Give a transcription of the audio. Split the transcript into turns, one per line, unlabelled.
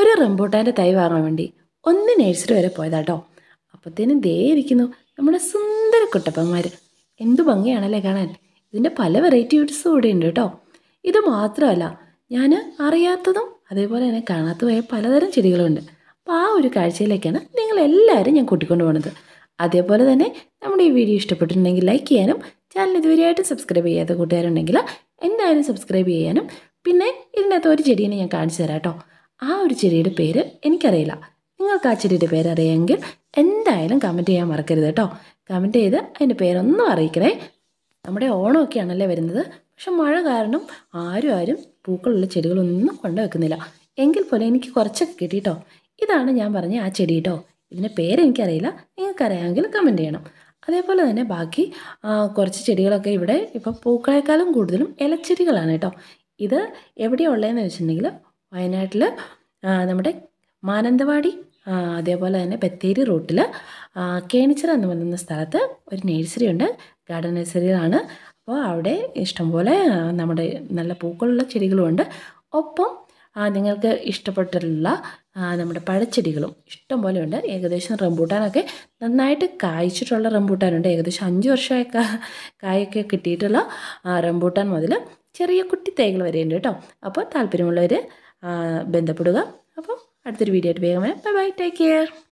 ഒരു റംബൂട്ടാൻ്റെ തൈ വാങ്ങാൻ വേണ്ടി ഒന്ന് നേഴ്സറി വരെ പോയതാട്ടോ അപ്പോഴത്തേനും ദേ ഇരിക്കുന്നു നമ്മുടെ സുന്ദര കുട്ടപ്പന്മാർ എന്ത് ഭംഗിയാണല്ലേ കാണാൻ ഇതിൻ്റെ പല വെറൈറ്റീസും ഇവിടെ ഉണ്ട് കേട്ടോ ഇത് മാത്രമല്ല ഞാൻ അറിയാത്തതും അതേപോലെ തന്നെ കാണാത്തതുമായ പലതരം ചെടികളുണ്ട് അപ്പോൾ ആ ഒരു കാഴ്ചയിലേക്കാണ് നിങ്ങളെല്ലാവരും ഞാൻ കൂട്ടിക്കൊണ്ട് പോകുന്നത് അതേപോലെ തന്നെ നമ്മുടെ ഈ വീഡിയോ ഇഷ്ടപ്പെട്ടിട്ടുണ്ടെങ്കിൽ ലൈക്ക് ചെയ്യാനും ചാനൽ ഇതുവരെയായിട്ട് സബ്സ്ക്രൈബ് ചെയ്യാത്ത കൂട്ടുകാരുണ്ടെങ്കിൽ എന്തായാലും സബ്സ്ക്രൈബ് ചെയ്യാനും പിന്നെ ഇതിനകത്ത് ഒരു ചെടീനെ ഞാൻ കാണിച്ചു തരാം കേട്ടോ ആ ഒരു ചെടിയുടെ പേര് എനിക്കറിയില്ല നിങ്ങൾക്ക് ആ ചെടിയുടെ പേര് അറിയാമെങ്കിൽ എന്തായാലും കമൻറ്റ് ചെയ്യാൻ മറക്കരുത് കേട്ടോ കമൻറ്റ് ചെയ്ത് അതിൻ്റെ പേരൊന്നും അറിയിക്കണേ നമ്മുടെ ഓണമൊക്കെയാണല്ലേ വരുന്നത് പക്ഷെ മഴ കാരണം ആരും ആരും പൂക്കളുള്ള ചെടികളൊന്നും കൊണ്ടുവെക്കുന്നില്ല എങ്കിൽ പോലും എനിക്ക് കുറച്ചൊക്കെ കിട്ടി കേട്ടോ ഇതാണ് ഞാൻ പറഞ്ഞ ആ ചെടി കേട്ടോ ഇതിൻ്റെ പേര് എനിക്കറിയില്ല നിങ്ങൾക്കറിയാമെങ്കിൽ കമൻറ്റ് ചെയ്യണം അതേപോലെ തന്നെ ബാക്കി ആ, കുറച്ച് ചെടികളൊക്കെ ഇവിടെ ഇപ്പോൾ പൂക്കളെക്കാളും കൂടുതലും ഇലച്ചെടികളാണ് കേട്ടോ ഇത് എവിടെയാണ് ഉള്ളതെന്ന് വെച്ചിട്ടുണ്ടെങ്കിൽ വയനാട്ടിൽ നമ്മുടെ മാനന്തവാടി ആ, അതേപോലെ തന്നെ ബത്തേരി റൂട്ടിൽ കേണിച്ചിറ എന്ന് പറയുന്ന സ്ഥലത്ത് ഒരു നഴ്സറി ഉണ്ട് ഗാർഡൻ നഴ്സറിയാണ് അപ്പോൾ അവിടെ ഇഷ്ടംപോലെ ആ, നമ്മുടെ നല്ല പൂക്കളുള്ള ചെടികളുമുണ്ട് ഒപ്പം ആ, നിങ്ങൾക്ക് ഇഷ്ടപ്പെട്ടിട്ടുള്ള ആ, നമ്മുടെ പഴച്ചെടികളും ഇഷ്ടം പോലെ ഉണ്ട് ഏകദേശം റംബൂട്ടാനൊക്കെ നന്നായിട്ട് കായ്ച്ചിട്ടുള്ള റംബൂട്ടാനുണ്ട് ഏകദേശം അഞ്ച് വർഷമായി കാ- കായൊക്കെ കിട്ടിയിട്ടുള്ള ആ, റംബൂട്ടാൻ മുതൽ ചെറിയ കുട്ടി തൈകൾ വരെയുണ്ട് കേട്ടോ അപ്പോൾ താല്പര്യമുള്ളവർ ബന്ധപ്പെടുക അപ്പോൾ അടുത്തൊരു വീഡിയോ ആയിട്ട് വേഗം വരാം ബൈ ബൈ ടേക്ക് കെയർ